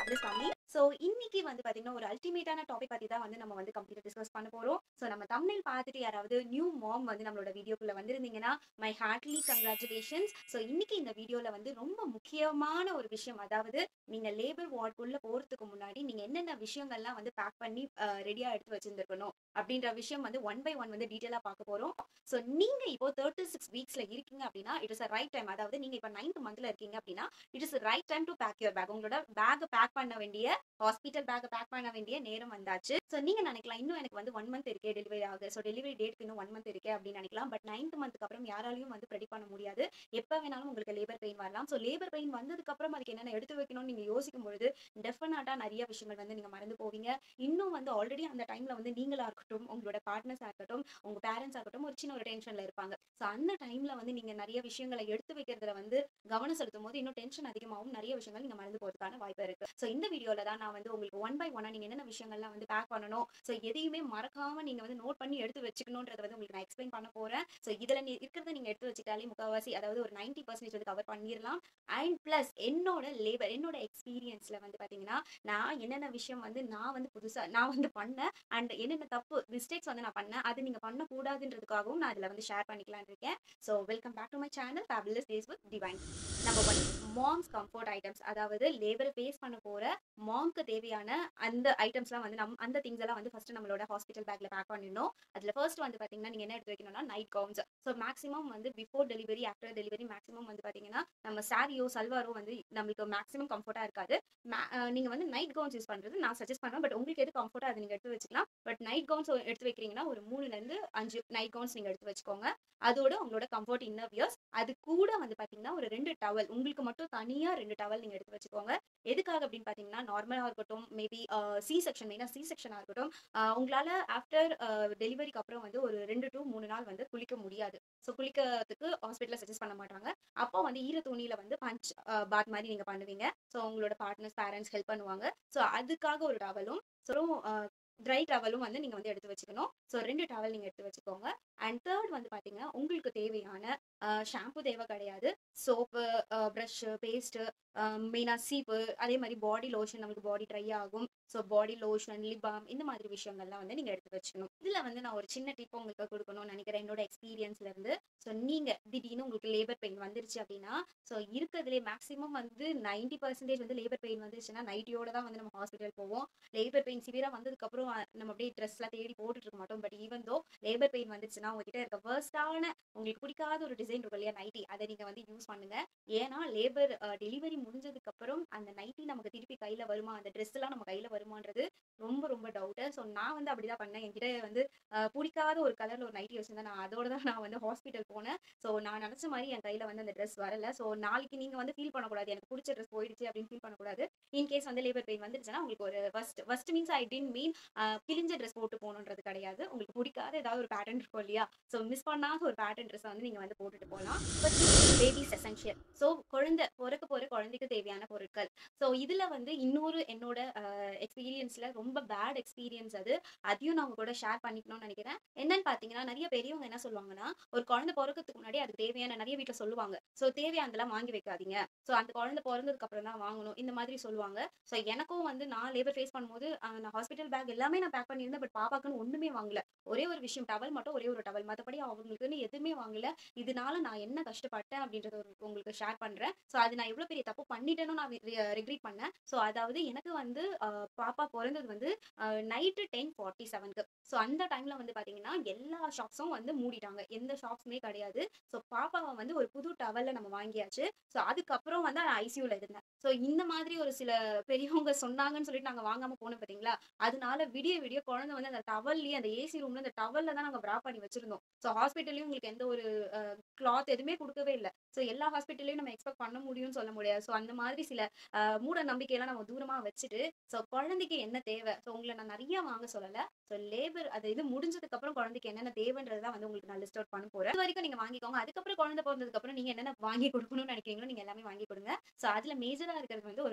ஃபேபிளஸ் family so இன்னைக்கு வந்து பாத்தீங்கன்னா ஒரு அல்டிமேட்டான டாபிக் பத்தி தான் வந்து நம்ம வந்து கம்ப்ளீட்டா டிஸ்கஸ் பண்ண போறோம் ஸோ நம்ம தமிழில் பார்த்துட்டு யாராவது நியூ மாம் வந்து நம்மளோட வீடியோக்குள்ள வந்திருந்தீங்கன்னா மை ஹார்ட்லி கங்க்ராச்சுலேஷன்ஸ் ஸோ இன்னைக்கு இந்த வீடியோல வந்து ரொம்ப முக்கியமான ஒரு விஷயம் அதாவது நீங்க லேபர் வார்டுக்குள்ள போறதுக்கு முன்னாடி நீங்க என்னென்ன விஷயங்கள்லாம் வந்து பேக் பண்ணி ரெடியா எடுத்து வச்சிருந்திருக்கணும் அப்படின்ற விஷயம் வந்து ஒன் பை ஒன் வந்து டீட்டெயிலா பார்க்க போறோம் ஸோ நீங்க இப்போ தேர்ட்டி சிக்ஸ் வீக்ஸ்ல இருக்கீங்க அப்படின்னா இட் இஸ் ரைட் டைம் அதாவது நீங்க இப்போ நைன்த் மந்த்ல இருக்கீங்க அப்படின்னா it is right time to pack your bag உங்களோட பேக் பேக் பண்ண வேண்டிய ஹாஸ்பிட்டல் பேக் பேக் பண்ண வேண்டிய நேரம் வந்தாச்சு ஸோ நீங்க நினைக்கலாம் இன்னும் எனக்கு வந்து ஒன் மந்த் இருக்கே டெலிவரி ஆகுது ஸோ டெலிவரி டேட்க்கு இன்னும் ஒன் மந்த் இருக்கே அப்படின்னு நினைக்கலாம் பட் நைன்த் மந்த்க்கு அப்புறம் யாராலையும் வந்து ப்ரெடிக் பண்ண முடியாது எப்போ வேணாலும் உங்களுக்கு லேபர் பெயின் வரலாம் ஸோ லேபர் பெயின் வந்ததுக்கு அப்புறம் அதுக்கு என்னென்ன எடுத்து வைக்கணும்னு நீங்க யோசிக்கும் பொழுது டெஃபினட்டா நிறைய விஷயங்கள் வந்து நீங்க மறந்து போவீங்க இன்னும் வந்து ஆல்ரெடி அந்த டைம்ல வந்து நீங்களா இருக்கட்டும் உங்களோட பார்ட்னர்ஸா இருக்கட்டும் உங்க பேரண்ட்ஸ் ஆகட்டும் ஒரு சின்ன ஒரு டென்ஷன்ல இருப்பாங்க ஸோ அந்த டைம்ல வந்து நீங்க நிறைய விஷயங்களை எடுத்து வைக்கிறதுல வந்து கவனம் செலுத்தும் போது இன்னும் டென்ஷன் அதிகமாகவும் நிறைய விஷயங்கள் நீங்க மறந்து போறதுக்கான வாய்ப்பு இருக்கு ஸோ இந்த வீடியோல தான் நான் வந்து உங்களுக்கு ஒன் பை ஒன்னா நீங்க என்னென்ன விஷயங்கள்லாம் வந்து பேக் பண்ணணும் ஸோ எதையுமே மறக்காம நீங்க வந்து நோட் பண்ணி எடுத்து வச்சுக்கணுன்றத வந்து உங்களுக்கு நான் எக்ஸ்பிளைன் பண்ண போறேன் ஸோ இதுல நீ இருக்கிறத நீங்க எடுத்து வச்சுட்டாலே முக்கால்வாசி அதாவது ஒரு நைன்டி பர்சன்டேஜ் வந்து கவர் பண்ணிடலாம் அண்ட் பிளஸ் என்னோட லேபர் என்னோட எக்ஸ்பீரியன்ஸ்ல வந்து பாத்தீங்கன்னா நான் என்னென்ன விஷயம் வந்து நான் வந்து புதுசா நான் வந்து பண்ணேன் அண்ட் என்னென்ன தப்பு மிஸ்டேக்ஸ் வந்து நான் பண்ணேன் அது நீங்க பண்ணக்கூடாதுன்றதுக்காகவும் நான் இதுல வந்து ஷேர் பண்ணிக்கலாம்னு இருக்கேன் so welcome back to my channel fabulous days with divine number one moms comfort items அதாவது லேபரை ஃபேஸ் பண்ண போற மாம்க்கு தேவையான அந்த ஐட்டம்ஸ்லாம் வந்து நம் அந்த திங்ஸ் எல்லாம் வந்து ஃபர்ஸ்ட் நம்மளோட ஹாஸ்பிட்டல் பேக்ல பேக் பண்ணிடணும் அதுல ஃபர்ஸ்ட் வந்து பாத்தீங்கன்னா நீங்க என்ன எடுத்து வைக்கணும்னா நைட் கவுன்ஸ் ஸோ மேக்ஸிமம் வந்து before delivery after delivery maximum வந்து பாத்தீங்கன்னா நம்ம சாரியோ சல்வாரோ வந்து நம்மளுக்கு மேக்ஸிமம் கம்ஃபர்ட்டா இருக்காது நீங்க வந்து நைட் கவுன்ஸ் யூஸ் பண்றது நான் சஜஸ்ட் பண்ணுவேன் பட் உங்களுக்கு எது கம்ஃபர்ட்டா அதை நீங்க எடுத்து வச்சுக்கலாம் பட் நைட் கவுன்ஸ் எடுத்து வைக்கிறீங்கன்னா ஒரு மூணுல இருந்து அஞ்சு நைட் கவுன்ஸ் நீங்க எடுத்து வச்சுக்கோங்க அதோட உங்களோட கம்ஃபர்ட் இன்னர் வியர்ஸ் அது கூட வந்து பாத்தீங்கன்னா ஒரு ரெண்டு டவல் உங்களுக்கு மட்டும் தனியா ரெண்டு டவல் நீங்க எடுத்து வச்சுக்கோங்க எதுக்காக அப்படின்னு பாத்தீங்கன்னா நார்மலா இருக்கட்டும் மேபி சி செக்ஷன் மெயினா சி செக்ஷனா இருக்கட்டும் உங்களால ஆஃப்டர் டெலிவரிக்கு அப்புறம் வந்து ஒரு ரெண்டு டு மூணு நாள் வந்து குளிக்க முடியாது ஸோ குளிக்கிறதுக்கு ஹாஸ்பிட்டலில் சஜஸ்ட் பண்ண மாட்டாங்க அப்போ வந்து ஈர துணியில வந்து பஞ்ச் பாத் மாதிரி நீங்க பண்ணுவீங்க ஸோ உங்களோட பார்ட்னர்ஸ் பேரண்ட்ஸ் ஹெல்ப் பண்ணுவாங்க ஸோ அதுக்காக ஒரு டவலும் ஸோ ட்ரை டவலும் வந்து நீங்கள் வந்து எடுத்து வச்சுக்கணும் ஸோ ரெண்டு டவல் நீங்கள் எடுத்து வச்சுக்கோங்க அண்ட் தேர்ட் வந்து பார்த்தீங்கன்னா உங்களுக்கு தேவையான ஷாம்பு தேவை கிடையாது சோப்பு ப்ரஷ்ஷு பேஸ்ட்டு மெயினாக சீப்பு அதே மாதிரி பாடி லோஷன் நம்மளுக்கு பாடி ட்ரை ஆகும் so body lotion lip balm இந்த மாதிரி விஷயங்கள்லாம் வந்து நீங்கள் எடுத்து வச்சுக்கணும் இதில் வந்து நான் ஒரு சின்ன டிப் உங்களுக்கு கொடுக்கணும்னு நினைக்கிறேன் என்னோட எக்ஸ்பீரியன்ஸ்ல இருந்து ஸோ நீங்கள் திடீர்னு உங்களுக்கு லேபர் பெயின் வந்துருச்சு அப்படின்னா ஸோ இருக்கிறதுலே மேக்ஸிமம் வந்து நைன்டி பர்சன்டேஜ் வந்து லேபர் பெயின் வந்துருச்சுன்னா நைட்டியோட தான் வந்து நம்ம ஹாஸ்பிட்டல் போவோம் லேபர் பெயின் சிவியராக வந்ததுக்கப்புறம் நம்ம அப்படியே ட்ரெஸ்லாம் தேடி போட்டுட்டு இருக்க மாட்டோம் but even though labour pain வந்துச்சுன்னா உங்ககிட்ட இருக்க வேர்ஸ்டான உங்களுக்கு பிடிக்காத ஒரு டிசைன் இருக்கும் இல்லையா நைட்டி அதை நீங்கள் வந்து யூஸ் பண்ணுங்க ஏன்னா லேபர் டெலிவரி முடிஞ்சதுக்கு அப்புறம் அந்த நைட்டி நமக்கு திருப்பி கையில வருமா அந்த ட்ரெஸ் எல்லாம் நம்ம கையில வருமான்றது ரொம்ப ரொம்ப டவுட்டு ஸோ நான் வந்து அப்படிதான் பண்ணேன் என்கிட்ட வந்து பிடிக்காத ஒரு கலர்ல ஒரு நைட்டி வச்சிருந்தேன் நான் அதோட தான் நான் வந்து ஹாஸ்பிட்டல் போனேன் ஸோ நான் நினச்ச மாதிரி என் கையில வந்து அந்த ட்ரெஸ் வரல ஸோ நாளைக்கு நீங்க வந்து ஃபீல் பண்ணக்கூடாது எனக்கு பிடிச்ச ட்ரெஸ் போயிடுச்சு அப்படின்னு ஃபீல் பண்ணக்கூடாது இன் கேஸ் வந்து லேபர் பெயின் வந்துருச்சுன்னா உங்களுக்கு ஒரு first first means I tent mean கிழிஞ்ச ட்ரெஸ் போட்டு போகணுன்றது கிடையாது உங்களுக்கு பிடிக்காத ஏதாவது ஒரு பேட்டர்ன் இருக்கும் இல்லையா ஸோ மிஸ் பண்ணாத ஒரு பேட்டர்ன் ட்ரெஸ் வந்து நீங்க வந்து போட்டுட்டு போகலாம் பேபிஸ் எசென்ஷியல் ஸோ குழந்தை பிறக்க போற குழந்தைக்கு தேவையான பொருட்கள் ஸோ இதுல வந்து இன்னொரு என்னோட எக்ஸ்பீரியன்ஸ்ல ரொம்ப பேட் எக்ஸ்பீரியன்ஸ் அது அதையும் நான் உங்க கூட ஷேர் பண்ணிக்கணும்னு நினைக்கிறேன் என்னன்னு பாத்தீங்கன்னா நிறைய பெரியவங்க என்ன சொல்லுவாங்கன்னா ஒரு குழந்தை பிறக்கிறதுக்கு முன்னாடி அதுக்கு தேவையான நிறைய வீட்டுல சொல்லுவாங்க ஸோ தேவையானதெல்லாம் வாங்கி வைக்காதீங்க ஸோ அந்த குழந்தை பிறந்ததுக்கு அப்புறம் தான் வாங்கணும் இந்த மாதிரி சொல்லுவாங்க ஸோ எனக்கும் வந்து நான் லேபர் ஃபேஸ் பண்ணும்போது நான் ஹாஸ்பிட்டல் பேக் எல்லாமே நான் பேக் பண்ணியிருந்தேன் பட் பாப்பாக்குன்னு ஒண்ணுமே வாங்கல ஒரே ஒரு விஷயம் டவல் மட்டும் ஒரே ஒரு டவல் மற்றபடி அவங்களுக்குன்னு எதுவுமே வாங்கல இதனால நான் என்ன கஷ்டப்பட்டேன் அப்படின்றத ஒரு உங்களுக்கு ஷேர் பண்றேன் ஸோ அது நான் எவ்வளவு பெரிய தப்பு பண்ணிட்டேனோ நான் ரெக்ரீட் பண்ணேன் ஸோ அதாவது எனக்கு வந்து பாப்பா பிறந்தது வந்து நைட்டு டென் ஃபார்ட்டி செவனுக்கு ஸோ அந்த டைம்ல வந்து பாத்தீங்கன்னா எல்லா ஷாப்ஸும் வந்து மூடிட்டாங்க எந்த ஷாப்ஸுமே கிடையாது ஸோ பாப்பாவை வந்து ஒரு புது டவல்ல நம்ம வாங்கியாச்சு ஸோ அதுக்கப்புறம் வந்து ஐசியூல இருந்தேன் ஸோ இந்த மாதிரி ஒரு சில பெரியவங்க சொன்னாங்கன்னு சொல்லிட்டு நாங்க வாங்காம போனோம் பாத்தீங்களா அதனால விடிய விடிய குழந்தை வந்து அந்த டவல்லயே அந்த ஏசி ரூம்ல அந்த டவல்ல தான் நாங்க ப்ரா பண்ணி வச்சிருந்தோம் ஸோ ஹாஸ்பிட்டல்லையும் உங்களுக்கு எந்த ஒரு கிளாத் எதுவுமே கொடுக்கவே இல்லை ஸோ எல்லா ஹாஸ்பிட்டல்லையும் நம்ம எக்ஸ்பெக்ட் பண்ண முடியும்னு சொல்ல முடியாது ஸோ அந்த மாதிரி சில மூட நம்பிக்கையெல்லாம் நம்ம தூரமா வச்சுட்டு ஸோ குழந்தைக்கு என்ன தேவை ஸோ உங்களை நான் நிறைய வாங்க சொல்லலை ஸோ லேபர் அது இது முடிஞ்சதுக்கு அப்புறம் குழந்தைக்கு என்னென்ன தேவைன்றது தான் வந்து உங்களுக்கு நான் லிஸ்ட் அவுட் பண்ண போறேன் இது வரைக்கும் நீங்க வாங்கிக்கோங்க அதுக்கப்புறம் குழந்தை பிறந்ததுக்கு அப்புறம் நீங்க என்னென்ன வாங்கி கொடுக்கணும்னு நினைக்கிறீங்களோ நீங்க எல்லாமே வாங்கி கொடுங்க ஸோ அதுல மேஜரா இருக்கிறது வந்து ஒரு நியூ டவல்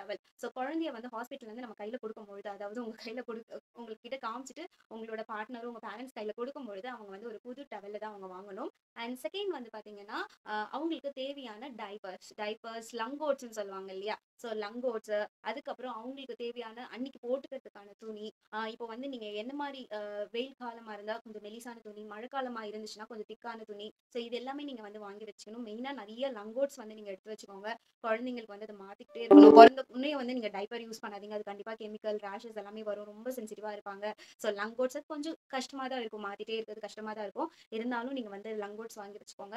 டவல் ஸோ குழந்தைய வந்து ஹாஸ்பிட்டல்ல இருந்து நம்ம கையில கொடுக்கும்பொழுது அதாவது உங்க கையில கொடுக்க உங்ககிட்ட காமிச்சிட்டு உங்களோட பார்ட்னரும் உங்க பேரண்ட்ஸ் கையில கொடுக்கும்பொழுது அவங்க வந்து ஒரு புது டவல்ல தான் அவங்க வாங்கணும் அண்ட் செகண்ட் வந்து பாத்தீங்கன்னா ஆஹ் அவங்களுக்கு தேவையான டைப்பர்ஸ் டைப்பர்ஸ் லங்கோட்ஸ்னு சொல்லுவாங்க இல்லையா ஸோ லங்கோட்ஸ் அதுக்கப்புறம் அவங்களுக்கு தேவையான அன்னைக்கு போட்டுக்கிறதுக்கான துணி ஆஹ் இப்போ வந்து நீங்க என்ன மாதிரி ஆஹ் வெயில் காலமா இருந்தா கொஞ்சம் மெலிசான துணி மழை காலமா இருந்துச்சுன்னா கொஞ்சம் திக்கான துணி ஸோ இது எல்லாமே நீங்க வந்து வாங்கி வச்சுக்கணும் மெயினா நிறைய லங்கோட்ஸ் வந்து நீங்க எடுத்து வச்சுக்கோங்க குழந்தைங்களுக்கு வந்து அதை மாத்திக்கிட்டே இருக்கணும் பிறந்த உடனே வந்து நீங்க டைப்பர் யூஸ் பண்ணாதீங்க அது கண்டிப்பா கெமிக்கல் ரேஷஸ் எல்லாமே வரும் ரொம்ப சென்சிட்டிவா இருப்பாங்க ஸோ லங்கோட்ஸ் கொஞ்சம் கஷ்டமா தான் இருக்கும் மாத்திட்டே இருக்கிறது கஷ்டமா தான் இருக்கும் இருந்தாலும் நீங்க வந்து லங்கோட்ஸ் வாங்கி வச்சுக்கோங்க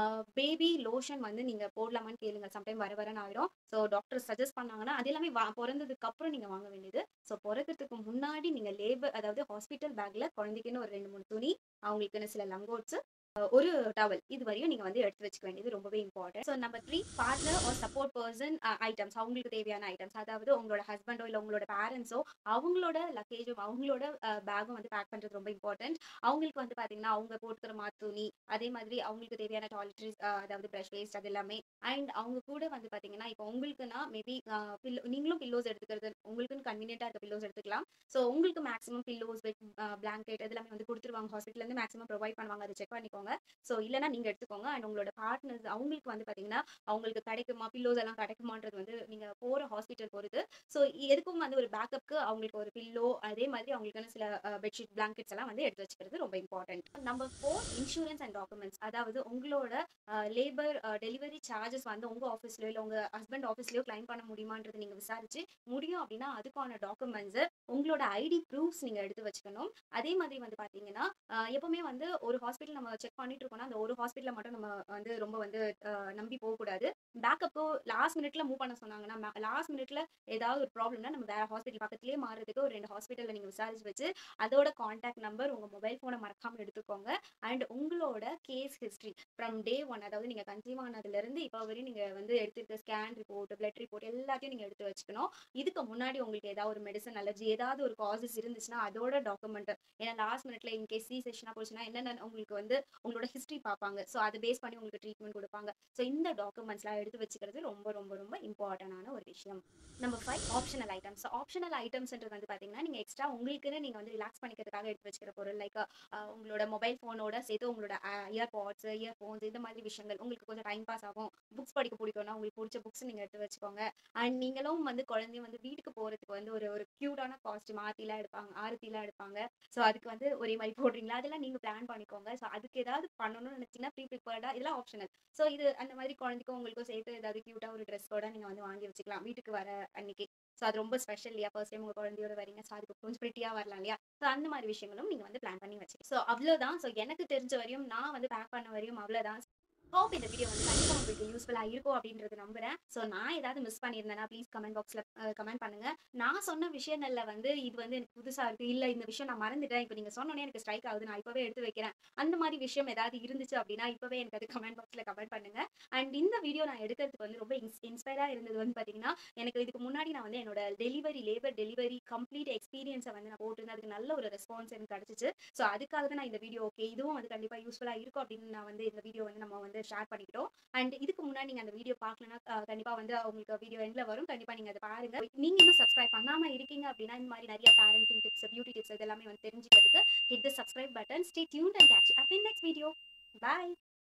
பேபி லோஷன் வந்து நீங்க போடலாமான்னு கேளுங்க சம்டைம் வர வரன்னு ஆயிரும் ஸோ டாக்டர் சஜஸ்ட் பண்ணாங்கன்னா அது எல்லாமே வா- பிறந்ததுக்கு அப்புறம் நீங்க வாங்க வேண்டியது ஸோ பிறக்கிறதுக்கு முன்னாடி நீங்க லேபர் அதாவது ஹாஸ்பிட்டல் பேக்ல குழந்தைக்குன்னு ஒரு ரெண்டு மூணு துணி அவங்களுக்குன்னு சில லங்கோட்ஸ் ஒரு டவல் இது வரையும் நீங்க வந்து எடுத்து வச்சுக்க வேண்டியது ரொம்பவே important so number three partner ஒரு சப்போர்ட் பர்சன் ஐட்டம்ஸ் அவங்களுக்கு தேவையான ஐட்டம்ஸ் அதாவது உங்களோட ஹஸ்பண்டோ இல்லை உங்களோட பேரண்ட்ஸோ அவங்களோட லக்கேஜும் அவங்களோட பேக்கும் வந்து பேக் பண்றது ரொம்ப இம்பார்ட்டன்ட் அவங்களுக்கு வந்து பாத்தீங்கன்னா அவங்க போட்டுக்கிற மாத்து துணி அதே மாதிரி அவங்களுக்கு தேவையான டாய்லெட்ரிஸ் அதாவது ப்ரஷ் வேஸ்ட் அது எல்லாமே அண்ட் அவங்க கூட வந்து பாத்தீங்கன்னா இப்போ உங்களுக்குன்னா மேபி பில்லோ நீங்களும் பில்லோஸ் எடுத்துக்கிறது உங்களுக்குன்னு கன்வீனியன்ட்டா இருக்க பில்லோஸ் எடுத்துக்கலாம் ஸோ உங்களுக்கு மேக்ஸிமம் பில்லோஸ் பெட் பிளாங்கெட் இதெல்லாமே வந்து கொடுத்துருவாங்க ஹாஸ்பிட்டல்ல இருந்து மேக்ஸிமம் ப்ரொவைட் பண்ணுவாங்க அதை செக் பண்ணிக்கோங்க ஸோ இல்லைன்னா நீங்க எடுத்துக்கோங்க அண்ட் உங்களோட பார்ட்னர்ஸ் அவங்களுக்கு வந்து பாத்தீங்கன்னா அவங்களுக்கு கிடைக்குமா பில்லோஸ் எல்லாம் கிடைக்குமான்றது வந்து நீங்க போற ஹாஸ்பிட்டல் பொறுத்து ஸோ எதுக்கும் வந்து ஒரு பேக்கப்க்கு அவங்களுக்கு ஒரு பில்லோ அதே மாதிரி அவங்களுக்கான சில பெட்ஷீட் பிளாங்கெட்ஸ் எல்லாம் வந்து எடுத்து வச்சுக்கிறது ரொம்ப important number four insurance and documents அதாவது உங்களோட லேபர் டெலிவரி சார்ஜஸ் வந்து உங்க ஆஃபீஸ்லயோ இல்லை உங்க ஹஸ்பண்ட் ஆஃபீஸ்லயோ கிளைம் பண்ண முடியுமான்றது நீங்க விசாரிச்சு முடியும் அப்படின்னா அதுக்கான டாக்குமெண்ட்ஸ் உங்களோட ஐடி ப்ரூஃப்ஸ் நீங்க எடுத்து வச்சுக்கணும் அதே மாதிரி வந்து பாத்தீங்கன்னா ஆஹ் எப்பவுமே வந்து ஒரு ஹாஸ்பிட்டல் நம்ம செக் பண்ணிட்டு இருக்கோம்னா அந்த ஒரு ஹாஸ்பிட்டல மட்டும் நம்ம வந்து ரொம்ப வந்து ஆஹ் நம்பி போகக்கூடாது பேக்கப்பு லாஸ்ட் மினிட்ல மூவ் பண்ண சொன்னாங்கன்னா லாஸ்ட் மினிட்ல ஏதாவது ஒரு ப்ராப்ளம்னா நம்ம வேற ஹாஸ்பிட்டல் பக்கத்துலயே மாறுறதுக்கு ஒரு ரெண்டு ஹாஸ்பிட்டல்ல நீங்க விசாரிச்சு வச்சு அதோட காண்டாக்ட் நம்பர் உங்க மொபைல் போனை மறக்காம எடுத்துக்கோங்க அண்ட் உங்களோட case history from day one அதாவது நீங்க கன்சீவ் ஆனதுல இருந்து இப்போ வரையும் நீங்க வந்து எடுத்திருக்க ஸ்கேன் ரிப்போர்ட் பிளட் ரிப்போர்ட் எல்லாத்தையும் நீங்க எடுத்து வச்சுக்கணும் இதுக்கு முன்னாடி உங்களுக்கு ஏதாவது ஒரு மெடிசன் அலர்ஜி ஏதாவது ஒரு காசஸ் இருந்துச்சுன்னா அதோட டாக்குமெண்ட் ஏன்னா லாஸ்ட் மினிட்ல இன் கேஸ் சி செஷனா போச்சுன்னா என்னென்ன உங்களுக்கு வந்து உங்களோட ஹிஸ்டரி பார்ப்பாங்க ஸோ அதை பேஸ் பண்ணி உங்களுக்கு ட்ரீட்மெண்ட் கொடுப்பாங்க ஸோ இந்த டாக்குமெண்ட்ஸ்லாம் எடுத்து வச்சுக்கிறது ரொம்ப ரொம்ப ரொம்ப இம்பார்ட்டண்டான ஒரு விஷயம் number five optional items optional ஐட்டம்ஸ்ன்றது வந்து பார்த்தீங்கன்னா நீங்கள் எக்ஸ்ட்ரா உங்களுக்குன்னு நீங்கள் வந்து ரிலாக்ஸ் பண்ணிக்கிறதுக்காக எடுத்து வச்சுக்கிற பொருள் லைக் உங்களோட மொபைல் ஃபோனோட சேர்த்து உங்களோட இயர்பாட்ஸ் இயர்ஃபோன்ஸ் இந்த மாதிரி விஷயங்கள் உங்களுக்கு கொஞ்சம் டைம் பாஸ் ஆகும் புக்ஸ் படிக்க பிடிக்கும்னா உங்களுக்கு பிடிச்ச புக்ஸ் நீங்கள் எடுத்து வச்சுக்கோங்க அண்ட் நீங்களும் வந்து குழந்தைய வந்து வீட்டுக்கு போகிறதுக்கு வந்து ஒரு ஒரு க்யூட்டான காஸ்ட்யூம் ஆர்த்திலாம் எடுப்பாங்க ஆரத்திலாம் எடுப்பாங்க ஸோ அதுக்கு வந்து ஒரே மாதிரி போடுறீங்களா அதெல்லாம் நீங்கள் பிளான் பண்ணிக்கோங்க ஸோ அதுக்கு ஏதாவது பண்ணணும்னு நினச்சிங்கன்னா ப்ரீ ப்ரிப்பேர்டாக இதெல்லாம் ஆப்ஷனல் ஸோ இது அந்த மாதிரி குழந்தைக்கும் உங்களுக்கும் சேர்த்து ஏதாவது க்யூட்டாக ஒரு ட்ரெஸ் கூட நீங்கள் வந்து வாங்கி வச்சுக்கலாம் வீட்டுக்கு வர அன்னைக்கு ஸோ அது ரொம்ப ஸ்பெஷல் இல்லையா ஃபர்ஸ்ட் டைம் உங்கள் குழந்தையோட வரீங்க ஸோ அதுக்கு கொஞ்சம் ப்ரிட்டியாக வரலாம் இல்லையா ஸோ அந்த மாதிரி விஷயங்களும் நீங்கள் வந்து பிளான் பண்ணி வச்சு ஸோ அவ்வளோதான் ஸோ எனக்கு தெரிஞ்ச வரையும் நான் வந்து பேக் பண்ண வரையும் அவ்வளோதான் ஹோப் இந்த வீடியோ வந்து கண்டிப்பாக உங்களுக்கு யூஸ்ஃபுல்லாக இருக்கும் அப்படின்றது நம்புறேன் ஸோ நான் ஏதாவது மிஸ் பண்ணியிருந்தேன்னா ப்ளீஸ் கமெண்ட் பாக்ஸில் கமெண்ட் பண்ணுங்க நான் சொன்ன விஷயங்கள்ல வந்து இது வந்து எனக்கு புதுசாக இருக்கு இல்லை இந்த விஷயம் நான் மறந்துட்டேன் இப்போ நீங்கள் சொன்னோன்னே எனக்கு ஸ்ட்ரைக் ஆகுது நான் இப்போவே எடுத்து வைக்கிறேன் அந்த மாதிரி விஷயம் ஏதாவது இருந்துச்சு அப்படின்னா இப்போவே எனக்கு அது கமெண்ட் பாக்ஸில் கமெண்ட் பண்ணுங்க அண்ட் இந்த வீடியோ நான் எடுக்கிறதுக்கு வந்து ரொம்ப இன்ஸ் இன்ஸ்பயராக இருந்தது வந்து பார்த்தீங்கன்னா எனக்கு இதுக்கு முன்னாடி நான் வந்து என்னோட டெலிவரி லேபர் டெலிவரி கம்ப்ளீட் எக்ஸ்பீரியன்ஸை வந்து நான் போட்டிருந்தேன் அதுக்கு நல்ல ஒரு ரெஸ்பான்ஸ் எனக்கு கிடச்சிச்சு ஸோ அதுக்காக தான் நான் இந்த வீடியோ ஓகே இதுவும் வந்து கண்டிப்பாக யூஸ்ஃபுல்லாக இருக்கும் அப்படின்னு நான் வந்து இந்த வீடியோ வந்து நம்ம வந்து ஷேர் பண்ணிக்கிட்டோம் அண்ட் இதுக்கு முன்னாடி நீங்கள் அந்த வீடியோ பார்க்கலன்னா அஹ், கண்டிப்பா வந்து உங்களுக்கு வீடியோ எண்ட்ல வரும் கண்டிப்பா நீங்க அதை பாருங்க நீங்க இன்னும் சப்ஸ்கிரைப் பண்ணாம இருக்கீங்க அப்படின்னா இந்த மாதிரி நிறைய பேரண்டிங் டிப்ஸ் பியூட்டி டிப்ஸ் இதெல்லாமே வந்து தெரிஞ்சுக்கிறதுக்கு hit the subscribe button stay tuned and catch up in next video bye